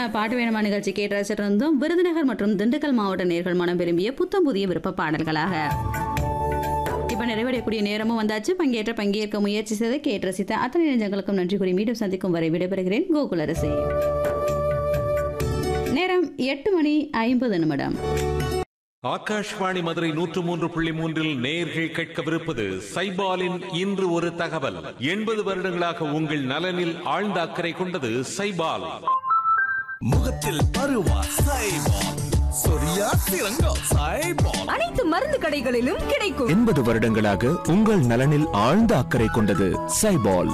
பாட்டு வேணுமா நிகழ்ச்சி கேட்டு ரசிச்சிருந்தோம் விருதுநகர் மற்றும் திண்டுக்கல் மாவட்ட நேர்கள் மனம் விரும்பிய புத்தம் புதிய விருப்ப பாடல்களாக இப்ப நிறைவடையக்கூடிய நேரமும் வந்தாச்சு பங்கேற்ற பங்கேற்க முயற்சி செய்து கேட்டு ரசித்த அத்தனை நெஞ்சங்களுக்கும் நன்றி கூறி மீண்டும் சந்திக்கும் வரை விடைபெறுகிறேன் கோகுலரசி நேரம் எட்டு மணி ஐம்பது நிமிடம் ஆகாஷ்வாணி மதுரை நூற்று மூன்று புள்ளி மூன்றில் நேர்கள் கேட்கவிருப்பது சைபாலின் இன்று ஒரு தகவல் எண்பது வருடங்களாக உங்கள் நலனில் ஆழ்ந்த அக்கறை கொண்டது சைபால் முகத்தில் பருவா சைபால் சொரியா சிறங்கோ சைபால் அனைத்து மருந்து கடைகளிலும் கிடைக்கும் எண்பது வருடங்களாக உங்கள் நலனில் ஆழ்ந்த அக்கறை கொண்டது சைபால்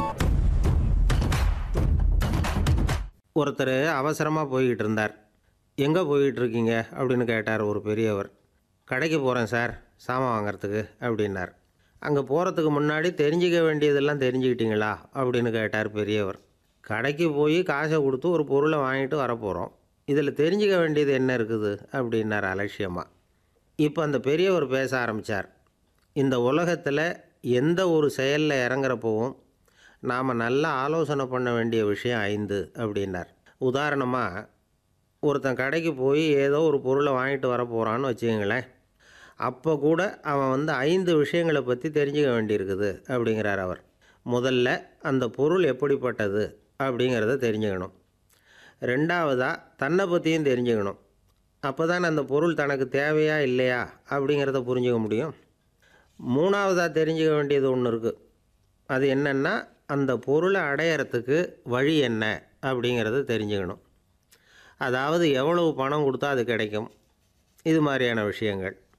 ஒருத்தர் அவசரமாக போய்கிட்டு இருந்தார் எங்கே போய்கிட்டு இருக்கீங்க அப்படின்னு கேட்டார் ஒரு பெரியவர் கடைக்கு போகிறேன் சார் சாமான் வாங்குறதுக்கு அப்படின்னார் அங்கே போகிறதுக்கு முன்னாடி தெரிஞ்சிக்க வேண்டியதெல்லாம் தெரிஞ்சுக்கிட்டீங்களா அப்படின்னு கேட்டார் பெரியவர் கடைக்கு போய் காசை கொடுத்து ஒரு பொருளை வாங்கிட்டு வரப்போகிறோம் இதில் தெரிஞ்சிக்க வேண்டியது என்ன இருக்குது அப்படின்னார் அலட்சியமாக இப்போ அந்த பெரியவர் பேச ஆரம்பித்தார் இந்த உலகத்தில் எந்த ஒரு செயலில் இறங்குறப்பவும் நாம் நல்லா ஆலோசனை பண்ண வேண்டிய விஷயம் ஐந்து அப்படின்னார் உதாரணமாக ஒருத்தன் கடைக்கு போய் ஏதோ ஒரு பொருளை வாங்கிட்டு வர போகிறான்னு வச்சுக்கங்களேன் அப்போ கூட அவன் வந்து ஐந்து விஷயங்களை பற்றி தெரிஞ்சுக்க வேண்டியிருக்குது அப்படிங்கிறார் அவர் முதல்ல அந்த பொருள் எப்படிப்பட்டது அப்படிங்கிறத தெரிஞ்சுக்கணும் ரெண்டாவதாக தன்னை பற்றியும் தெரிஞ்சுக்கணும் அப்போ தான் அந்த பொருள் தனக்கு தேவையா இல்லையா அப்படிங்கிறத புரிஞ்சுக்க முடியும் மூணாவதாக தெரிஞ்சுக்க வேண்டியது ஒன்று இருக்குது அது என்னென்னா அந்த பொருளை அடையறதுக்கு வழி என்ன அப்படிங்கிறத தெரிஞ்சுக்கணும் அதாவது எவ்வளவு பணம் கொடுத்தா அது கிடைக்கும் இது மாதிரியான விஷயங்கள்